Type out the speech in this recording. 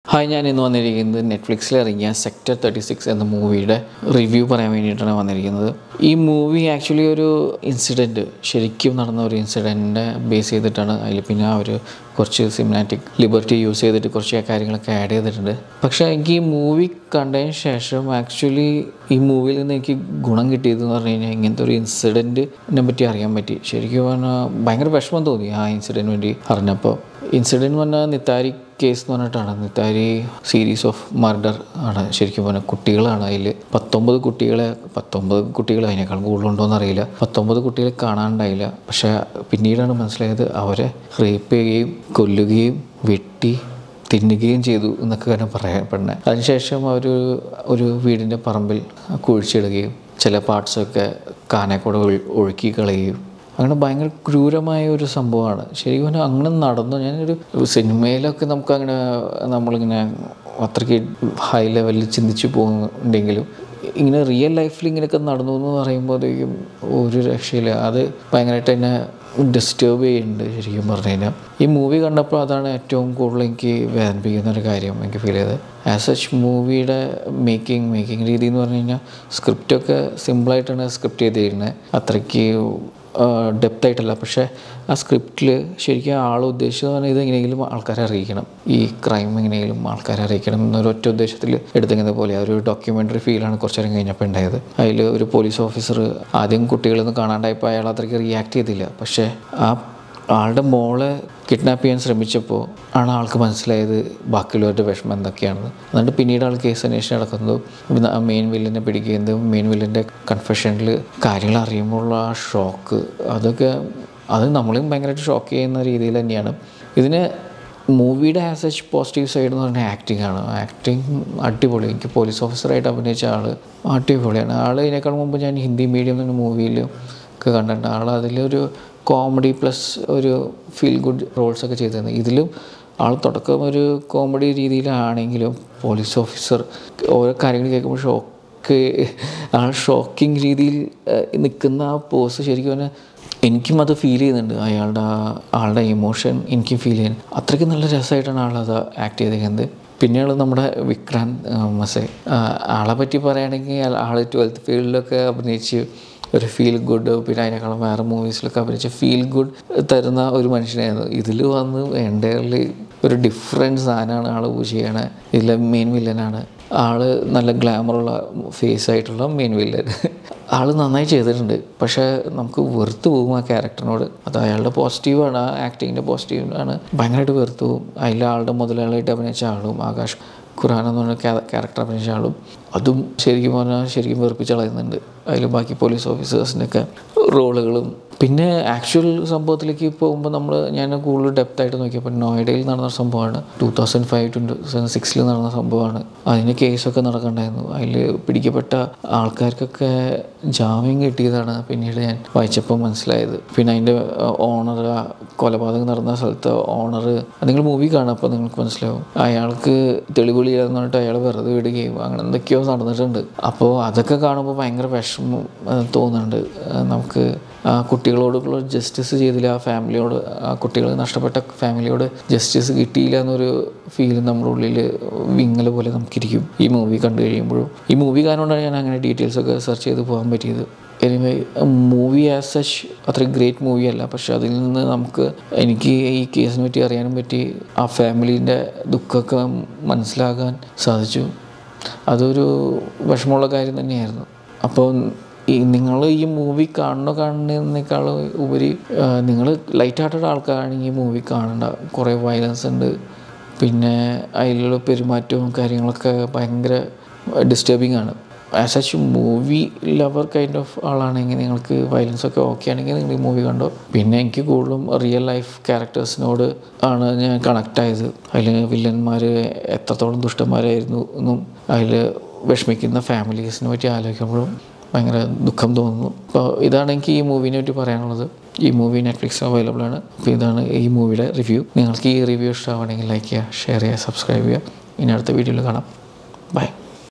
hi ഞാൻ ഇന്ന് വന്നിരിക്കുന്നത് നെറ്റ്ഫ്ലിക്സിൽ ഇറങ്ങിയ സെക്ടർ തേർട്ടി സിക്സ് എന്ന മൂവിയുടെ റിവ്യൂ പറയാൻ വേണ്ടിയിട്ടാണ് വന്നിരിക്കുന്നത് ഈ മൂവി ആക്ച്വലി ഒരു ഇൻസിഡൻറ്റ് ശരിക്കും നടന്ന ഒരു ഇൻസിഡൻറ്റിനെ ബേസ് ചെയ്തിട്ടാണ് അതിൽ പിന്നെ അവർ കുറച്ച് സിനിമാറ്റിക് ലിബർട്ടി യൂസ് ചെയ്തിട്ട് കുറച്ച് കാര്യങ്ങളൊക്കെ ആഡ് ചെയ്തിട്ടുണ്ട് പക്ഷേ എനിക്ക് ഈ മൂവി കണ്ടതിന് ശേഷം ആക്ച്വലി ഈ മൂവിയിൽ നിന്ന് എനിക്ക് ഗുണം കിട്ടിയതെന്ന് പറഞ്ഞു കഴിഞ്ഞാൽ ഇങ്ങനത്തെ ഒരു ഇൻസിഡൻറ്റിനെ പറ്റി അറിയാൻ പറ്റി ശരിക്കും പറഞ്ഞാൽ ഭയങ്കര വിഷമം തോന്നി ആ ഇൻസിഡൻറ്റ് വേണ്ടി അറിഞ്ഞപ്പോൾ ഇൻസിഡൻറ്റ് പറഞ്ഞാൽ നിത്താരി കേസ് എന്ന് പറഞ്ഞിട്ടാണ് നിത്താരി സീരീസ് ഓഫ് മർഡർ ആണ് ശരിക്കും പറഞ്ഞാൽ കുട്ടികളാണ് അതിൽ പത്തൊമ്പത് കുട്ടികളെ പത്തൊമ്പത് കുട്ടികൾ അതിനേക്കാൾ കൂടുതലുണ്ടോ എന്നറിയില്ല പത്തൊമ്പത് കുട്ടികളെ കാണാനുണ്ടായില്ല പക്ഷേ പിന്നീടാണ് മനസ്സിലായത് അവരെ റേപ്പ് ചെയ്യുകയും കൊല്ലുകയും വെട്ടി തിന്നുകയും ചെയ്തു എന്നൊക്കെ കാരണം പറയപ്പെടുന്നത് അതിനുശേഷം അവർ ഒരു വീടിൻ്റെ പറമ്പിൽ കുഴിച്ചിടുകയും ചില പാർട്സൊക്കെ കാനക്കൂടെ ഒഴു ഒഴുക്കി കളയുകയും അങ്ങനെ ഭയങ്കര ക്രൂരമായ ഒരു സംഭവമാണ് ശരിക്കും പറഞ്ഞാൽ അങ്ങനെ നടന്നു ഞാനൊരു സിനിമയിലൊക്കെ നമുക്ക് അങ്ങനെ നമ്മളിങ്ങനെ അത്രയ്ക്ക് ഹൈ ലെവലിൽ ചിന്തിച്ച് പോകുന്നുണ്ടെങ്കിലും ഇങ്ങനെ റിയൽ ലൈഫിൽ ഇങ്ങനെയൊക്കെ നടന്നു എന്ന് പറയുമ്പോഴത്തേക്കും ഒരു രക്ഷയില്ല അത് ഭയങ്കരമായിട്ട് എന്നെ ഡിസ്റ്റർബ് ചെയ്യുന്നുണ്ട് ശരിക്കും പറഞ്ഞു കഴിഞ്ഞാൽ ഈ മൂവി കണ്ടപ്പോൾ അതാണ് ഏറ്റവും കൂടുതൽ എനിക്ക് വേദനിപ്പിക്കുന്ന ഒരു കാര്യം എനിക്ക് ഫീൽ ചെയ്തത് ആസ് സച്ച് മൂവിയുടെ മേക്കിംഗ് മേക്കിംഗ് രീതി എന്ന് പറഞ്ഞു കഴിഞ്ഞാൽ സ്ക്രിപ്റ്റൊക്കെ സിമ്പിളായിട്ടാണ് സ്ക്രിപ്റ്റ് ചെയ്തിരുന്നത് അത്രയ്ക്ക് ഡെപ്ത് ആയിട്ടല്ല പക്ഷേ ആ സ്ക്രിപ്റ്റിൽ ശരിക്കും ആൾ ഉദ്ദേശിച്ചത് പറഞ്ഞാൽ ഇത് എങ്ങനെയെങ്കിലും ആൾക്കാരെ അറിയിക്കണം ഈ ക്രൈം എങ്ങനെയെങ്കിലും ആൾക്കാരെ അറിയിക്കണം എന്നൊരു ഒറ്റ ഉദ്ദേശത്തിൽ എടുത്തിരുന്നത് പോലെ ആ ഒരു ഡോക്യുമെൻ്ററി ഫീലാണ് കുറച്ചു നേരം കഴിഞ്ഞപ്പോൾ ഉണ്ടായത് അതിൽ ഒരു പോലീസ് ഓഫീസർ ആദ്യം കുട്ടികളൊന്നും കാണാണ്ടായപ്പോൾ അയാൾ അത്രയ്ക്ക് റിയാക്ട് ചെയ്തില്ല പക്ഷേ ആ ആളുടെ മോളെ കിഡ്നാപ്പ് ചെയ്യാൻ ശ്രമിച്ചപ്പോൾ ആണ് ആൾക്ക് മനസ്സിലായത് ബാക്കിയുള്ളവരുടെ വിഷമം എന്തൊക്കെയാണെന്ന് എന്നിട്ട് പിന്നീട് ആൾ കേസ് അന്വേഷണം നടക്കുന്നതും ആ മെയിൻ വില്ലനെ പിടിക്കുന്നതും മെയിൻ വില്ലൻ്റെ കൺഫെഷനിൽ കാര്യങ്ങൾ അറിയുമ്പോഴുള്ള ആ ഷോക്ക് അതൊക്കെ അത് നമ്മളെയും ഭയങ്കരമായിട്ട് ഷോക്ക് ചെയ്യുന്ന രീതിയിൽ തന്നെയാണ് ഇതിന് മൂവിയുടെ ആസ് സച്ച് പോസിറ്റീവ് സൈഡ് എന്ന് പറഞ്ഞാൽ ആക്ടിംഗ് ആണ് ആക്ടിങ് അടിപൊളി എനിക്ക് പോലീസ് ഓഫീസറായിട്ട് അഭിനയിച്ച ആൾ അടിപൊളിയാണ് ആൾ ഇതിനേക്കാൾ മുമ്പ് ഞാൻ ഹിന്ദി മീഡിയം എന്ന മൂവിയിൽ ഒക്കെ കണ്ടിട്ടുണ്ട് ആൾ അതിലൊരു കോമഡി പ്ലസ് ഒരു ഫീൽ ഗുഡ് റോൾസ് ഒക്കെ ചെയ്തിരുന്നത് ഇതിലും ആൾ തുടക്കം ഒരു കോമഡി രീതിയിലാണെങ്കിലും പോലീസ് ഓഫീസർ ഓരോ കാര്യങ്ങൾ കേൾക്കുമ്പോൾ ഷോക്ക് ആ ഷോക്കിംഗ് രീതിയിൽ നിൽക്കുന്ന ആ പോസ് ശരിക്കും പറഞ്ഞാൽ എനിക്കും അത് ഫീൽ ചെയ്യുന്നുണ്ട് അയാളുടെ ആ ആളുടെ ഇമോഷൻ എനിക്കും ഫീൽ ചെയ്യുന്നത് അത്രയ്ക്ക് നല്ല രസമായിട്ടാണ് ആളത് ആക്ട് ചെയ്തിരിക്കുന്നത് പിന്നെയുള്ളത് നമ്മുടെ വിക്രാന്ത് മസേ ആളെ പറ്റി പറയുകയാണെങ്കിൽ ആൾ ട്വൽത്ത് ഫീൽഡിലൊക്കെ അഭിനയിച്ച് ഒരു ഫീൽ ഗുഡ് പിന്നെ അതിനേക്കാളും വേറെ മൂവീസിലൊക്കെ അഭിനയിച്ച ഫീൽ ഗുഡ് തരുന്ന ഒരു മനുഷ്യനായിരുന്നു ഇതിൽ വന്ന് എൻ്റയർലി ഒരു ഡിഫറെൻറ്റ് സാധനമാണ് ആൾ ചെയ്യണത് ഇതിലെ മെയിൻ വില്ലനാണ് ആൾ നല്ല ഗ്ലാമറുള്ള ഫേസ് ആയിട്ടുള്ള മെയിൻ വില്ലൻ ആൾ നന്നായി ചെയ്തിട്ടുണ്ട് പക്ഷേ നമുക്ക് വെറുത്ത് പോകും ആ ക്യാരക്ടറിനോട് അത് അയാളുടെ പോസിറ്റീവാണ് ആ ആക്ടിങ്ങിൻ്റെ പോസിറ്റീവാണ് ഭയങ്കരമായിട്ട് വെറുത്ത് പോകും അതിലെ ആളുടെ മുതലാളിയായിട്ട് അഭിനയിച്ച ആളും ആകാശ് ഖുറാൻ എന്ന് പറഞ്ഞ ക്യാരക്ടർ അഭിനയിച്ച ആളും അതും ശരിക്കും പറഞ്ഞാൽ ശരിക്കും വെറുപ്പിച്ച് കളയുന്നുണ്ട് അതിൽ ബാക്കി പോലീസ് ഓഫീസേഴ്സിൻ്റെയൊക്കെ റോളുകളും പിന്നെ ആക്ച്വൽ സംഭവത്തിലേക്ക് പോകുമ്പോൾ നമ്മൾ ഞാൻ കൂടുതൽ ഡെപ്ത് ആയിട്ട് നോക്കിയപ്പോൾ നോയിഡയിൽ നടന്ന സംഭവമാണ് two thousand five two thousand സിക്സിൽ നടന്ന സംഭവമാണ് അതിന് കേസൊക്കെ നടക്കണ്ടായിരുന്നു അതിൽ പിടിക്കപ്പെട്ട ആൾക്കാർക്കൊക്കെ ജാമ്യം കിട്ടിയതാണ് പിന്നീട് ഞാൻ വായിച്ചപ്പോൾ മനസ്സിലായത് പിന്നെ അതിൻ്റെ ഓണർ കൊലപാതകം നടന്ന സ്ഥലത്ത് ഓണർ നിങ്ങൾ മൂവി കാണും അപ്പോൾ നിങ്ങൾക്ക് മനസ്സിലാവും അയാൾക്ക് തെളിവിളിയാന്ന് പറഞ്ഞിട്ട് അയാൾ വെറുതെ വിടുകയും അങ്ങനെ എന്തൊക്കെയോ നടന്നിട്ടുണ്ട് അപ്പോൾ അതൊക്കെ കാണുമ്പോൾ ഭയങ്കര വിഷമം തോന്നുന്നുണ്ട് നമുക്ക് ആ കുട്ടികളോടുള്ള ജസ്റ്റിസ് ചെയ്തില്ല ആ ഫാമിലിയോട് ആ കുട്ടികൾ നഷ്ടപ്പെട്ട ഫാമിലിയോട് ജസ്റ്റിസ് കിട്ടിയില്ല എന്നൊരു ഫീൽ നമ്മുടെ ഉള്ളിൽ വിങ്ങൽ പോലെ നമുക്കിരിക്കും ഈ മൂവി കണ്ടു കഴിയുമ്പോഴും ഈ മൂവി കാരണമാണ് ഞാൻ അങ്ങനെ ഡീറ്റെയിൽസ് ഒക്കെ സെർച്ച് ചെയ്ത് പോകാൻ പറ്റിയത് എനിവേ മൂവി ആസ് സച്ച് അത്ര ഗ്രേറ്റ് മൂവി അല്ല പക്ഷെ അതിൽ നിന്ന് നമുക്ക് എനിക്ക് ഈ കേസിനെ പറ്റി അറിയാനും പറ്റി ആ ഫാമിലീൻ്റെ ദുഃഖമൊക്കെ മനസ്സിലാക്കാൻ സാധിച്ചു അതൊരു വിഷമമുള്ള കാര്യം തന്നെയായിരുന്നു അപ്പോൾ ഈ നിങ്ങൾ ഈ മൂവി കാണണോ കാണുന്നതിനേക്കാളും ഉപരി നിങ്ങൾ ലൈറ്റ് ഹാർട്ടഡ് ആൾക്കാരാണെങ്കിൽ ഈ മൂവി കാണണ്ട കുറേ വയലൻസ് ഉണ്ട് പിന്നെ അതിലുള്ള പെരുമാറ്റവും കാര്യങ്ങളൊക്കെ ഭയങ്കര ഡിസ്റ്റർബിങ് ആണ് as such movie lover kind of ആളാണെങ്കിൽ നിങ്ങൾക്ക് വയലൻസ് ഒക്കെ ഓക്കെ ആണെങ്കിൽ നിങ്ങൾ ഈ മൂവി കണ്ടോ പിന്നെ എനിക്ക് കൂടുതലും റിയൽ ലൈഫ് ക്യാരക്ടേഴ്സിനോട് ആണ് ഞാൻ കണക്ട് ആയത് അതിൽ വില്ലന്മാർ എത്രത്തോളം ദുഷ്ടന്മാരായിരുന്നു എന്നും അതിൽ വിഷമിക്കുന്ന ഫാമിലീസിനെ പറ്റി ആലോചിക്കുമ്പോഴും ഭയങ്കര ദുഃഖം തോന്നുന്നു അപ്പോൾ ഇതാണ് എനിക്ക് ഈ മൂവിനെ പറ്റി പറയാനുള്ളത് ഈ മൂവി നെറ്റ്ഫ്ലിക്സ് അവൈലബിൾ ആണ് അപ്പോൾ ഇതാണ് ഈ മൂവിയുടെ റിവ്യൂ നിങ്ങൾക്ക് ഈ റിവ്യൂ ഇഷ്ടമാണെങ്കിൽ ലൈക്ക് ചെയ്യുക ഷെയർ ചെയ്യുക സബ്സ്ക്രൈബ് ചെയ്യുക ഇനി അടുത്ത വീഡിയോയിൽ കാണാം ബൈ